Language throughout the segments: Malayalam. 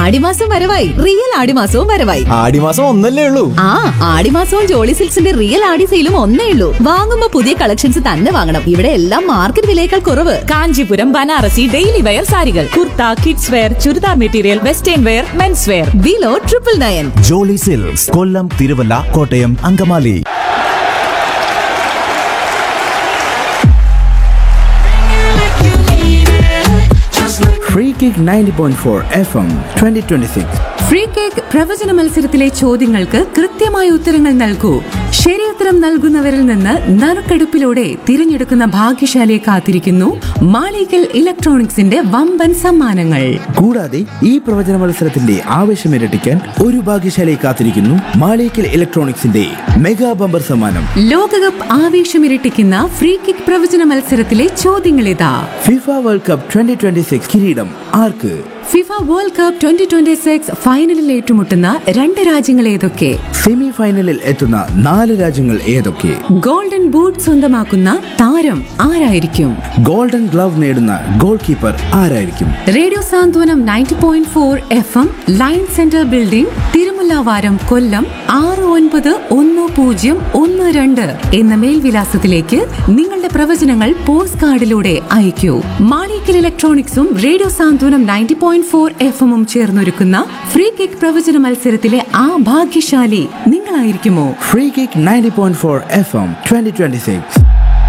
ആടിമാസം വരവായി റിയൽ ആടിമാസവും വരവായി ആടിമാസം ഒന്നല്ലേ ഉള്ളൂ ആ ആടിമാസവും ജോളി സിൽക്സിന്റെ റിയൽ ആടി സെയിലും ഒന്നേ ഉള്ളൂ വാങ്ങുമ്പോ പുതിയ കളക്ഷൻസ് തന്നെ വാങ്ങണം ഇവിടെ എല്ലാം മാർക്കറ്റ് വിലയേക്കാൾ കുറവ് കാഞ്ചീപുരം ബനാറസി ഡെയിലി വെയർ സാരികൾ kurta kids wear churidar material western wear men's wear below triple nine Jolly silks Kollam Thiruvalla Kottayam Angamaly Free Kick 90.4 FM 2026. Free kick പ്രവചന മത്സരത്തിലെ ചോദ്യങ്ങൾക്ക് കൃത്യമായ ഉത്തരങ്ങൾ നൽകൂ ശരിയുത്തരം നൽകുന്നവരിൽ നിന്ന് നറുക്കെടുപ്പിലൂടെ തിരഞ്ഞെടുക്കുന്ന ഭാഗ്യശാലിയെ കാത്തിരിക്കുന്നു മാളികൽ ഇലക്ട്രോണിക്സിന്റെ വമ്പൻ സമ്മാനങ്ങൾ കൂടാതെ ഈ പ്രവചന മത്സരത്തിന്റെ ആവേശം ഇരട്ടിക്കാൻ ഒരു ഭാഗ്യശാലയെ കാത്തിരിക്കുന്നു മാളിക്കൽ ഇലക്ട്രോണിക്സിന്റെ മെഗാ ബമ്പർ സമ്മാനം ലോകകപ്പ് ആവേശമിരട്ടിക്കുന്ന ഫ്രീ കിക്ക് പ്രവചന മത്സരത്തിലെ ചോദ്യങ്ങളിതാ ഫിഫ വേൾഡ് കപ്പ് 2026 കിരീടം ആർക്ക് FIFA world cup twenty twenty six ഫൈനലിൽ ഏറ്റുമുട്ടുന്ന രണ്ട് രാജ്യങ്ങൾ ഏതൊക്കെ സെമി ഫൈനലിൽ എത്തുന്ന നാല് രാജ്യങ്ങൾ ഏതൊക്കെ ഗോൾഡൻ ബൂട്ട് സ്വന്തമാക്കുന്ന താരം ആരായിരിക്കും ഗോൾഡൻ ഗ്ലവ് നേടുന്ന ഗോൾ കീപ്പർ ആരായിരിക്കും radio Santhwanam ninety point four F M line centre building Thirumullavaram Kollam ആറ് ഒൻപത് ഒന്ന് പൂജ്യം ഒന്ന് രണ്ട് എന്ന മേൽവിലാസത്തിലേക്ക് നിങ്ങളുടെ പ്രവചനങ്ങൾ പോസ്റ്റ് കാർഡിലൂടെ അയക്കൂ മാളിക്കൽ ഇലക്ട്രോണിക്സും radio Santhwanam ninety point four F എമ്മും ചേർന്നൊരുക്കുന്ന ഫ്രീ കിക്ക് പ്രവചന മത്സരത്തിലെ ആ ഭാഗ്യശാലി നിങ്ങളായിരിക്കുമോ free kick 90.4 point four F M twenty twenty six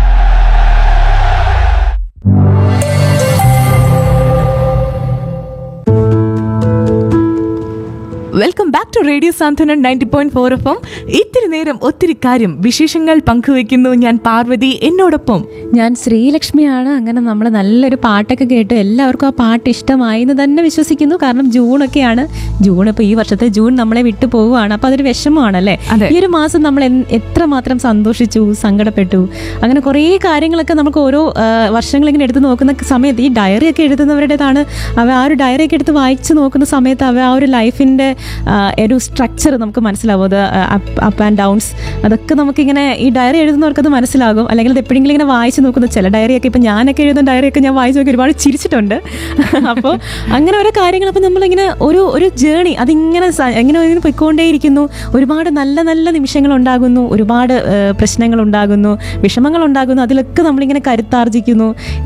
welcome back to radio Santhwanam ninety point four F M ഇത്തിരി നേരം ഒത്തിരി കാര്യം വിശേഷങ്ങൾ പങ്കുവെക്കുന്നു ഞാൻ പാർവതി എന്നോടൊപ്പം ഞാൻ ശ്രീലക്ഷ്മിയാണ് അങ്ങനെ നമ്മൾ നല്ലൊരു പാട്ടൊക്കെ കേട്ട് എല്ലാവർക്കും ആ പാട്ട് ഇഷ്ടമായി എന്ന് തന്നെ വിശ്വസിക്കുന്നു കാരണം ജൂണൊക്കെയാണ് ജൂൺ ഇപ്പോൾ ഈ വർഷത്തെ ജൂൺ നമ്മളെ വിട്ടു പോവുകയാണ് അപ്പോൾ അതൊരു വിഷമമാണല്ലേ അതെ. ഈ ഒരു മാസം നമ്മൾ എൻ- എത്രമാത്രം സന്തോഷിച്ചു സങ്കടപ്പെട്ടു അങ്ങനെ കുറേ കാര്യങ്ങളൊക്കെ നമുക്ക് ഓരോ ആ, വർഷങ്ങളിങ്ങനെ എടുത്ത് നോക്കുന്ന സമയത്ത് ഈ ഡയറി ഒക്കെ എഴുതുന്നവരുടേതാണ് അവ ആ ഒരു ഡയറി ഒക്കെ എടുത്ത് വായിച്ച് നോക്കുന്ന സമയത്ത് അവ ആ ഒരു ലൈഫിൻ്റെ ഒരു സ്ട്രക്ചർ നമുക്ക് മനസ്സിലാവും അത് അപ്പ് ആൻഡ് ഡൗൺസ് അതൊക്കെ നമുക്കിങ്ങനെ ഈ ഡയറി എഴുതുന്നവർക്ക് അത് മനസ്സിലാകും അല്ലെങ്കിൽ അത് എപ്പോഴെങ്കിലും ഇങ്ങനെ വായിച്ച് നോക്കുന്ന ചില ഡയറിയൊക്കെ ഇപ്പം ഞാനൊക്കെ എഴുതുന്ന ഡയറിയൊക്കെ ഞാൻ വായിച്ച് നോക്കി ഒരുപാട് ചിരിച്ചിട്ടുണ്ട് അപ്പോൾ അങ്ങനെ ഓരോ കാര്യങ്ങൾ അപ്പം നമ്മളിങ്ങനെ ഒരു ഒരു ജേണി അതിങ്ങനെ സ- ഇങ്ങനെ ഇങ്ങനെ പോയിക്കൊണ്ടേയിരിക്കുന്നു ഒരുപാട് നല്ല നല്ല നിമിഷങ്ങൾ ഉണ്ടാകുന്നു ഒരുപാട് പ്രശ്നങ്ങൾ ഉണ്ടാകുന്നു വിഷമങ്ങൾ ഉണ്ടാകുന്നു അതിലൊക്കെ നമ്മളിങ്ങനെ കരുത്താർജിക്കുന്നു